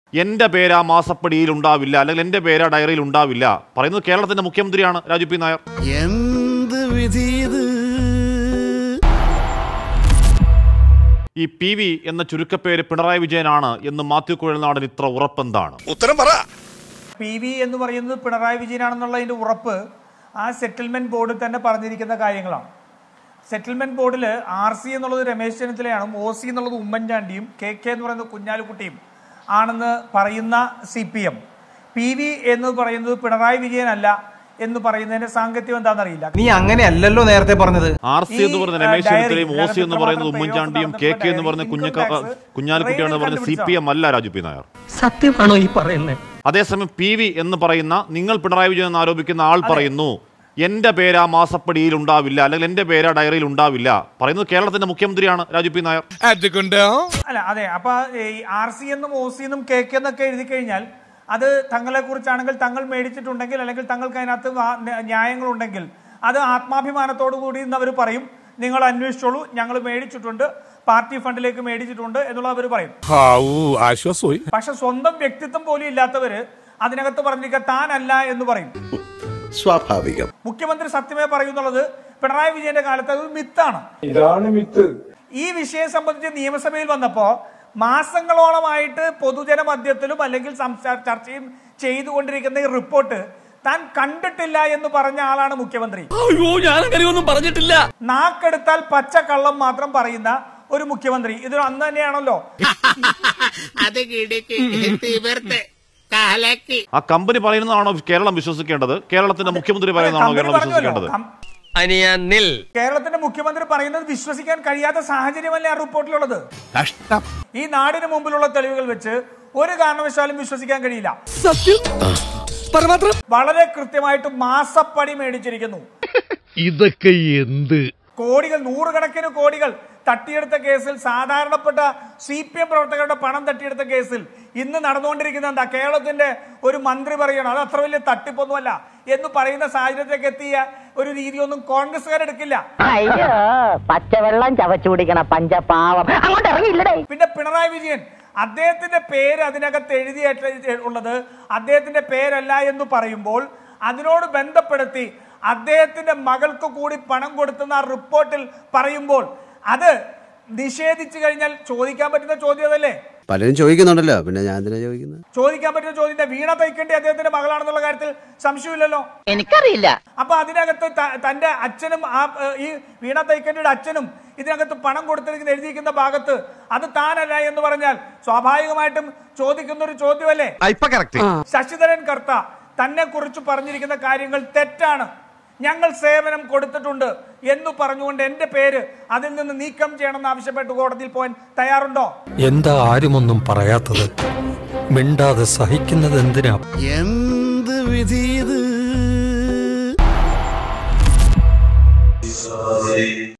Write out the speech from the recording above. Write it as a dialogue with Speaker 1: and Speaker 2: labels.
Speaker 1: എന്റെ പേര് ആ മാസപ്പടിയിൽ ഉണ്ടാവില്ല അല്ലെങ്കിൽ എന്റെ പേര് ആ ഡയറിയിൽ ഉണ്ടാവില്ല പറയുന്നത് കേരളത്തിന്റെ മുഖ്യമന്ത്രിയാണ് രാജു പി നായർ
Speaker 2: എന്ത് വിധി ഇത്
Speaker 1: ഈ പി വി എന്ന ചുരുക്കപ്പേര് പിണറായി വിജയനാണ് എന്ന് മാത്യു കുഴൽനാടൻ ഇത്ര ഉറപ്പെന്താണ്
Speaker 2: ഉത്തരം പറ
Speaker 3: പി വി എന്ന് പറയുന്നത് പിണറായി വിജയനാണെന്നുള്ളതിൻ്റെ ഉറപ്പ് ആ സെറ്റിൽമെന്റ് ബോർഡിൽ തന്നെ പറഞ്ഞിരിക്കുന്ന കാര്യങ്ങളാണ് സെറ്റിൽമെന്റ് ബോർഡിൽ ആർ സി എന്നുള്ളത് രമേശ് ചെന്നിത്തലയാണ് ഒ സി എന്നുള്ളത് ഉമ്മൻചാണ്ടിയും കെ കെ എന്ന് പറയുന്നത് കുഞ്ഞാലിക്കുട്ടിയും ആണെന്ന് പറയുന്ന C P M P V എന്ന് പറയുന്നത് പിണറായി വിജയനല്ല എന്ന് പറയുന്നതിന്റെ സാങ്കത്യം എന്താണെന്നറിയില്ല
Speaker 4: നീ അങ്ങനെയല്ലല്ലോ നേരത്തെ പറഞ്ഞത്
Speaker 1: ആർ സി എന്ന് പറയുന്ന
Speaker 3: ഈ,
Speaker 1: രമേശ്
Speaker 3: ഡയറി,
Speaker 1: ചെന്നിത്തലയും ഒ സി എന്ന്
Speaker 3: ഇതിനകത്ത്
Speaker 1: പറയുന്നത്
Speaker 3: ഇത്രമാത്രം
Speaker 1: ഉമ്മൻചാണ്ടിയും കെ കെ എന്ന് പറയുന്ന കുഞ്ഞ
Speaker 3: ഇൻകം ടാക്സ്
Speaker 1: കുഞ്ഞാലിക്കുട്ടിയാണ് എന്ന് പറയുന്ന സി പി എം അല്ല രാജു പി നായർ
Speaker 5: സത്യമാണോ ഈ പറയുന്നത്
Speaker 1: അതേസമയം പി വി എന്ന് പറയുന്ന നിങ്ങൾ പിണറായി വിജയൻ എന്ന് ആരോപിക്കുന്ന ആൾ പറയുന്നു എന്റെ പേര് ആ മാസപ്പടിയിൽ ഉണ്ടാവില്ല അല്ലെങ്കിൽ എന്റെ പേര് ആ ഡയറിയിൽ ഉണ്ടാവില്ല പറയുന്നത് കേരളത്തിന്റെ മുഖ്യമന്ത്രിയാണ് രാജു പി നായർ
Speaker 3: അല്ല അതെ അപ്പൊ ഈ ആർ സി എന്നും ഒ സി എന്നും കെ കെ എന്നൊക്കെ എഴുതി കഴിഞ്ഞാൽ അത് തങ്ങളെ കുറിച്ചാണെങ്കിൽ തങ്ങൾ മേടിച്ചിട്ടുണ്ടെങ്കിൽ അല്ലെങ്കിൽ തങ്ങൾക്ക് അതിനകത്ത് വാ- ന്യ- ന്യായങ്ങളുണ്ടെങ്കിൽ അത് ആത്മാഭിമാനത്തോടു കൂടി എന്ന് അവർ പറയും നിങ്ങൾ അന്വേഷിച്ചോളൂ ഞങ്ങൾ മേടിച്ചിട്ടുണ്ട് പാർട്ടി ഫണ്ടിലേക്ക് മേടിച്ചിട്ടുണ്ട് എന്നുള്ളത് അവർ പറയും
Speaker 2: ആശ്വാസമായി
Speaker 3: പക്ഷെ സ്വന്തം വ്യക്തിത്വം പോലും ഇല്ലാത്തവര് അതിനകത്ത് പറഞ്ഞിരിക്കുക താനല്ല എന്ന് പറയും
Speaker 2: സ്വാഭാവികം
Speaker 3: മുഖ്യമന്ത്രി സത്യമേ പറയുന്നുള്ളത് പിണറായി വിജയന്റെ കാലത്ത് അത് ഒരു മിത്താണ് ഈ വിഷയം സംബന്ധിച്ച് നിയമസഭയിൽ വന്നപ്പോ മാസങ്ങളോളമായിട്ട് പൊതുജന മധ്യത്തിലും അല്ലെങ്കിൽ സംസാ ചർച്ചയും ചെയ്തുകൊണ്ടിരിക്കുന്ന ഈ റിപ്പോർട്ട് താൻ കണ്ടിട്ടില്ല എന്ന് പറഞ്ഞ ആളാണ് മുഖ്യമന്ത്രി
Speaker 5: അയ്യോ ഞാൻ അങ്ങനെയൊന്നും പറഞ്ഞിട്ടില്ല
Speaker 3: നാക്കെടുത്താൽ പച്ചക്കള്ളം മാത്രം പറയുന്ന ഒരു മുഖ്യമന്ത്രി ഇത് അന്ന് തന്നെയാണല്ലോ
Speaker 6: അത് കിടക്ക് തീവർത്ത് കാലക്ക്
Speaker 1: ആ കമ്പനി പറയുന്നതാണോ കേരളം വിശ്വസിക്കേണ്ടത് കേരളത്തിന്റെ മുഖ്യമന്ത്രി പറയുന്നതാണോ
Speaker 3: കമ്പനി
Speaker 1: കേരളം
Speaker 3: പറഞ്ഞല്ലോ,
Speaker 1: വിശ്വസിക്കേണ്ടത്
Speaker 3: കം-
Speaker 5: അനിയ നിൽ
Speaker 3: കേരളത്തിന്റെ മുഖ്യമന്ത്രി പറയുന്നത് വിശ്വസിക്കാൻ കഴിയാത്ത സാഹചര്യമല്ലേ ആ റിപ്പോർട്ടിലുള്ളത്
Speaker 2: കഷ്ടം
Speaker 3: ഈ നാടിന് മുമ്പിലുള്ള തെളിവുകൾ വെച്ച് ഒരു കാരണവശാലും വിശ്വസിക്കാൻ കഴിയില്ല വളരെ കൃത്യമായിട്ട് മാസപ്പടി മേടിച്ചിരിക്കുന്നു
Speaker 7: ഇതൊക്കെ എന്ത്
Speaker 3: കോടികൾ നൂറുകണക്കിന് കോടികൾ തട്ടിയെടുത്ത കേസിൽ സാധാരണപ്പെട്ട സി പി എം പ്രവർത്തകരുടെ പണം തട്ടിയെടുത്ത കേസിൽ ഇന്ന് നടന്നുകൊണ്ടിരിക്കുന്ന എന്താ കേരളത്തിന്റെ ഒരു മന്ത്രി പറയണം അത് അത്ര വലിയ തട്ടിപ്പൊന്നുമല്ല എന്ന് പറയുന്ന സാഹചര്യത്തിലേക്ക് എത്തിയ ഒരു രീതിയൊന്നും കോൺഗ്രസ്സുകാരെടുക്കില്ല
Speaker 8: അയ്യോ പച്ചവെള്ളം ചവച്ചു കുടിക്കണ പഞ്ചപാവം അങ്ങോട്ട് ഇറങ്ങിയില്ലടേ
Speaker 3: പിന്നെ പിണറായി വിജയൻ അദ്ദേഹത്തിന്റെ പേര് അതിനകത്ത് എഴുതിയിട്ട് ഉള്ളത് അദ്ദേഹത്തിന്റെ പേരല്ല എന്ന് പറയുമ്പോൾ അതിനോട് ബന്ധപ്പെടുത്തി അദ്ദേഹത്തിന്റെ മകൾക്ക് കൂടി പണം കൊടുത്തെന്ന് ആ റിപ്പോർട്ടിൽ പറയുമ്പോൾ അത് നിഷേധിച്ചു കഴിഞ്ഞാൽ ചോദിക്കാൻ പറ്റുന്ന ചോദ്യം അതല്ലേ
Speaker 2: പലരും ചോദിക്കുന്നുണ്ടല്ലോ പിന്നെ ഞാൻ എന്തിനാ ചോദിക്കുന്നത്
Speaker 3: ചോദിക്കാൻ പറ്റുന്ന ചോദ്യം എന്താ? വീണ തൈക്കണ്ടി അദ്ദേഹത്തിന്റെ മകളാണെന്നുള്ള കാര്യത്തിൽ സംശയമില്ലല്ലോ
Speaker 8: എനിക്കറിയില്ല
Speaker 3: അപ്പൊ അതിനകത്ത് ത- തന്റെ അച്ഛനും ആ ഏഹ്, ഈ വീണ തൈക്കണ്ടിയുടെ അച്ഛനും ഇതിനകത്ത് പണം കൊടുത്തിരിക്കുന്ന എഴുതിയിരിക്കുന്ന ഭാഗത്ത് അത് താനല്ല എന്ന് പറഞ്ഞാൽ സ്വാഭാവികമായിട്ടും ചോദിക്കുന്ന ഒരു ചോദ്യമല്ലേ
Speaker 7: ഇപ്പൊ കറക്റ്റ്
Speaker 3: ശശിധരൻ കർത്ത തന്നെ കുറിച്ച് പറഞ്ഞിരിക്കുന്ന കാര്യങ്ങൾ തെറ്റാണ് ഞങ്ങൾ സേവനം കൊടുത്തിട്ടുണ്ട് എന്ന് പറഞ്ഞുകൊണ്ട് എന്റെ പേര് അതിൽ നിന്ന് നീക്കം ചെയ്യണമെന്ന് ആവശ്യപ്പെട്ട് കോടതിയിൽ പോകാൻ തയ്യാറുണ്ടോ
Speaker 9: എന്താ ആരുമൊന്നും പറയാത്തത് മിണ്ടാതെ സഹിക്കുന്നത് എന്തിനാ
Speaker 2: എന്ത് വിധി ഇത്